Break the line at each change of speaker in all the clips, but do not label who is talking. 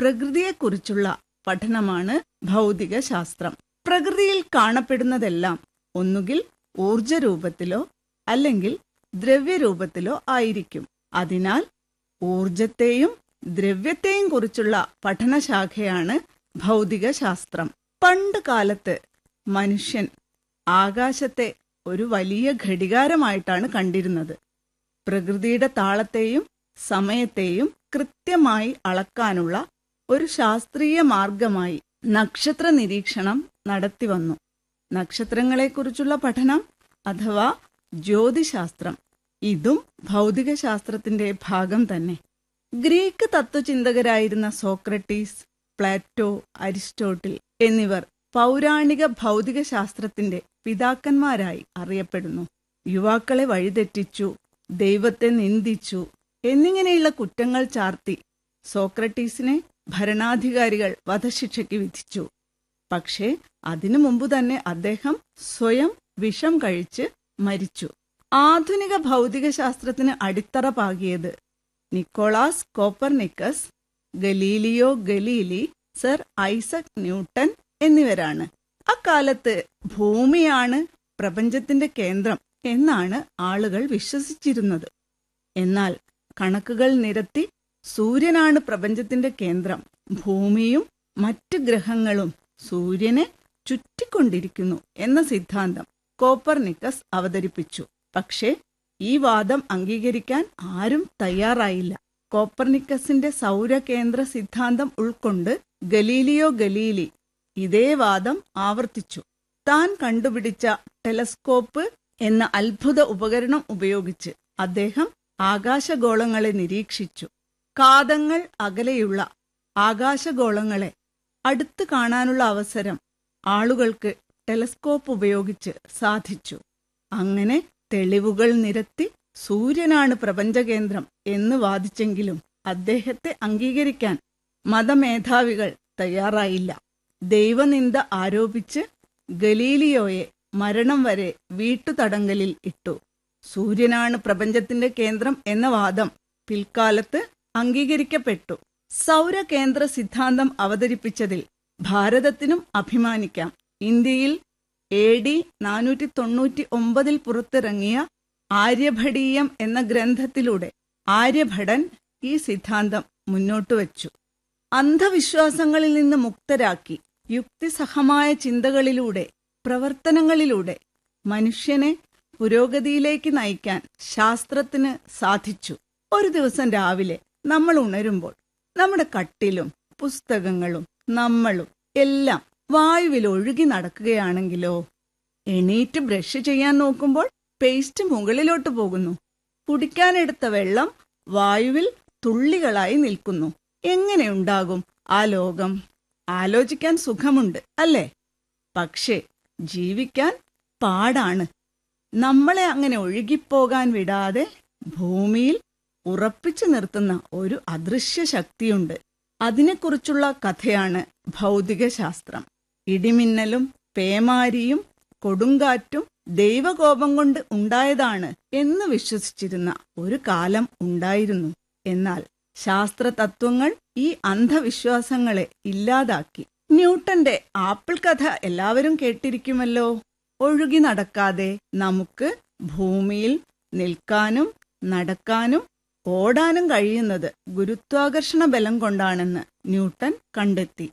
പ്രകൃതിയെക്കുറിച്ചുള്ള പഠനമാണ് ഭൗതിക ശാസ്ത്രം പ്രകൃതിയിൽ കാണപ്പെടുന്നതെല്ലാം ഒന്നുകിൽ ഊർജ രൂപത്തിലോ അല്ലെങ്കിൽ ദ്രവ്യരൂപത്തിലോ ആയിരിക്കും അതിനാൽ ഊർജത്തെയും ദ്രവ്യത്തെയും കുറിച്ചുള്ള പഠനശാഖയാണ് ഭൗതിക ശാസ്ത്രം പണ്ട് കാലത്ത് മനുഷ്യൻ ആകാശത്തെ ഒരു വലിയ ഘടികാരമായിട്ടാണ് കണ്ടിരുന്നത് പ്രകൃതിയുടെ താളത്തെയും സമയത്തെയും കൃത്യമായി അളക്കാനുള്ള ഒരു ശാസ്ത്രീയ മാർഗമായി നക്ഷത്ര നിരീക്ഷണം നടത്തിവന്നു നക്ഷത്രങ്ങളെക്കുറിച്ചുള്ള പഠനം അഥവാ ജ്യോതിശാസ്ത്രം ഇതും ഭൗതികശാസ്ത്രത്തിന്റെ ഭാഗം തന്നെ ഗ്രീക്ക് തത്വചിന്തകരായിരുന്ന സോക്രട്ടീസ് പ്ലാറ്റോ അരിസ്റ്റോട്ടിൽ എന്നിവർ പൗരാണിക ഭൗതികശാസ്ത്രത്തിന്റെ പിതാക്കന്മാരായി അറിയപ്പെടുന്നു യുവാക്കളെ വഴിതെറ്റിച്ചു ദൈവത്തെ നിന്ദിച്ചു എന്നിങ്ങനെയുള്ള കുറ്റങ്ങൾ ചാർത്തി സോക്രട്ടീസിനെ ഭരണാധികാരികൾ വധശിക്ഷയ്ക്ക് വിധിച്ചു പക്ഷേ അതിനു മുമ്പ് തന്നെ അദ്ദേഹം സ്വയം വിഷം കഴിച്ച് മരിച്ചു ആധുനിക ഭൗതികശാസ്ത്രത്തിന് അടിത്തറ പാകിയത് Nicolaus Copernicus Galileo Galilei Sir Isaac Newton എന്നിവരാണ് അക്കാലത്ത് ഭൂമിയാണ് പ്രപഞ്ചത്തിന്റെ കേന്ദ്രം എന്നാണ് ആളുകൾ വിശ്വസിച്ചിരുന്നത് എന്നാൽ കണക്കുകൾ നിരത്തി സൂര്യനാണ് പ്രപഞ്ചത്തിന്റെ കേന്ദ്രം ഭൂമിയും മറ്റ് ഗ്രഹങ്ങളും സൂര്യനെ ചുറ്റിക്കൊണ്ടിരിക്കുന്നു എന്ന സിദ്ധാന്തം കോപ്പർനിക്കസ് അവതരിപ്പിച്ചു പക്ഷേ ഈ വാദം അംഗീകരിക്കാൻ ആരും തയ്യാറായില്ല കോപ്പർനിക്കസിന്റെ സൗരകേന്ദ്ര സിദ്ധാന്തം ഉൾക്കൊണ്ട് ഗലീലിയോ ഗലീലി ഇതേ വാദം ആവർത്തിച്ചു താൻ കണ്ടുപിടിച്ച ടെലസ്കോപ്പ് എന്ന അത്ഭുത ഉപകരണം ഉപയോഗിച്ച് അദ്ദേഹം ആകാശഗോളങ്ങളെ നിരീക്ഷിച്ചു കാതങ്ങൾ അകലെയുള്ള ആകാശഗോളങ്ങളെ അടുത്ത് കാണാനുള്ള അവസരം ആളുകൾക്ക് ടെലസ്കോപ്പ് ഉപയോഗിച്ച് സാധിച്ചു അങ്ങനെ തെളിവുകൾ നിരത്തി സൂര്യനാണ് പ്രപഞ്ചകേന്ദ്രം എന്ന് വാദിച്ചെങ്കിലും അദ്ദേഹത്തെ അംഗീകരിക്കാൻ മതമേധാവികൾ തയ്യാറായില്ല ദൈവനിന്ദ ആരോപിച്ച് ഗലീലിയോയെ മരണം വരെ വീട്ടുതടങ്കലിൽ ഇട്ടു സൂര്യനാണ് പ്രപഞ്ചത്തിന്റെ കേന്ദ്രം എന്ന വാദം പിൽക്കാലത്ത് അംഗീകരിക്കപ്പെട്ടു സൗരകേന്ദ്ര സിദ്ധാന്തം അവതരിപ്പിച്ചതിൽ ഭാരതത്തിനും അഭിമാനിക്കാം ഇന്ത്യയിൽ എ ഡി നാനൂറ്റി തൊണ്ണൂറ്റി ഒമ്പതിൽ പുറത്തിറങ്ങിയ ആര്യഭടീയം എന്ന ഗ്രന്ഥത്തിലൂടെ ആര്യഭടൻ ഈ സിദ്ധാന്തം മുന്നോട്ട് വച്ചു അന്ധവിശ്വാസങ്ങളിൽ നിന്ന് മുക്തരാക്കി യുക്തിസഹമായ ചിന്തകളിലൂടെ പ്രവർത്തനങ്ങളിലൂടെ മനുഷ്യനെ പുരോഗതിയിലേക്ക് നയിക്കാൻ ശാസ്ത്രത്തിന് സാധിച്ചു ഒരു ദിവസം രാവിലെ നമ്മൾ ഉണരുമ്പോൾ നമ്മുടെ കട്ടിലും പുസ്തകങ്ങളും നമ്മളും എല്ലാം വായുവിൽ ഒഴുകി നടക്കുകയാണെങ്കിലോ എണീറ്റ് ബ്രഷ് ചെയ്യാൻ നോക്കുമ്പോൾ പേസ്റ്റ് മുകളിലോട്ട് പോകുന്നു കുടിക്കാനെടുത്ത വെള്ളം വായുവിൽ തുള്ളികളായി നിൽക്കുന്നു എങ്ങനെയുണ്ടാകും ആ ലോകം ആലോചിക്കാൻ സുഖമുണ്ട് അല്ലേ പക്ഷേ ജീവിക്കാൻ പാടാണ് നമ്മളെ അങ്ങനെ ഒഴുകിപ്പോകാൻ വിടാതെ ഭൂമിയിൽ ഉറപ്പിച്ചു നിർത്തുന്ന ഒരു അദൃശ്യ ശക്തിയുണ്ട് അതിനെക്കുറിച്ചുള്ള കഥയാണ് ഭൗതികശാസ്ത്രം ഇടിമിന്നലും പേമാരിയും കൊടുങ്കാറ്റും ദൈവകോപം കൊണ്ട് ഉണ്ടായതാണ് എന്ന് വിശ്വസിച്ചിരുന്ന ഒരു കാലം ഉണ്ടായിരുന്നു എന്നാൽ ശാസ്ത്ര തത്വങ്ങൾ ഈ അന്ധവിശ്വാസങ്ങളെ ഇല്ലാതാക്കി ന്യൂട്ടന്റെ ആപ്പിൾ കഥ എല്ലാവരും കേട്ടിരിക്കുമല്ലോ ഒഴുകി നടക്കാതെ നമുക്ക് ഭൂമിയിൽ നിൽക്കാനും നടക്കാനും ഓടാനും കഴിയുന്നത് ഗുരുത്വാകർഷണ ബലം കൊണ്ടാണെന്ന് ന്യൂട്ടൻ കണ്ടെത്തി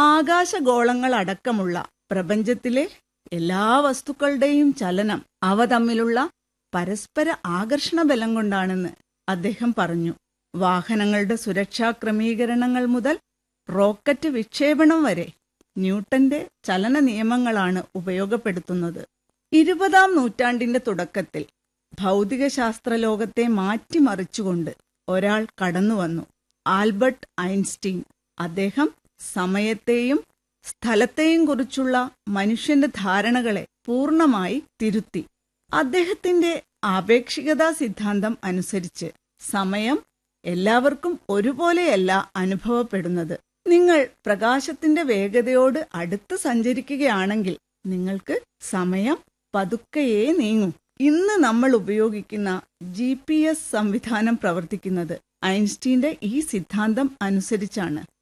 ആകാശഗോളങ്ങളടക്കമുള്ള പ്രപഞ്ചത്തിലെ എല്ലാ വസ്തുക്കളുടെയും ചലനം അവ തമ്മിലുള്ള പരസ്പര ആകർഷണ ബലം കൊണ്ടാണെന്ന് അദ്ദേഹം പറഞ്ഞു വാഹനങ്ങളുടെ സുരക്ഷാ ക്രമീകരണങ്ങൾ മുതൽ റോക്കറ്റ് വിക്ഷേപണം വരെ ന്യൂട്ടന്റെ ചലന നിയമങ്ങളാണ് ഉപയോഗപ്പെടുത്തുന്നത് ഇരുപതാം നൂറ്റാണ്ടിന്റെ തുടക്കത്തിൽ ഭൗതികശാസ്ത്ര ലോകത്തെ മാറ്റിമറിച്ചുകൊണ്ട് ഒരാൾ കടന്നുവന്നു ആൽബർട്ട് ഐൻസ്റ്റീൻ അദ്ദേഹം സമയത്തെയും സ്ഥലത്തെയും കുറിച്ചുള്ള മനുഷ്യന്റെ ധാരണകളെ പൂർണ്ണമായി തിരുത്തി അദ്ദേഹത്തിന്റെ ആപേക്ഷികതാ സിദ്ധാന്തം അനുസരിച്ച് സമയം എല്ലാവർക്കും ഒരുപോലെയല്ല അനുഭവപ്പെടുന്നത് നിങ്ങൾ പ്രകാശത്തിന്റെ വേഗതയോട് അടുത്ത് സഞ്ചരിക്കുകയാണെങ്കിൽ നിങ്ങൾക്ക് സമയം പതുക്കെയേ നീങ്ങൂ ഇന്ന് നമ്മൾ ഉപയോഗിക്കുന്ന ജി പി എസ് സംവിധാനം പ്രവർത്തിക്കുന്നത് ഐൻസ്റ്റീന്റെ ഈ സിദ്ധാന്തം അനുസരിച്ചാണ്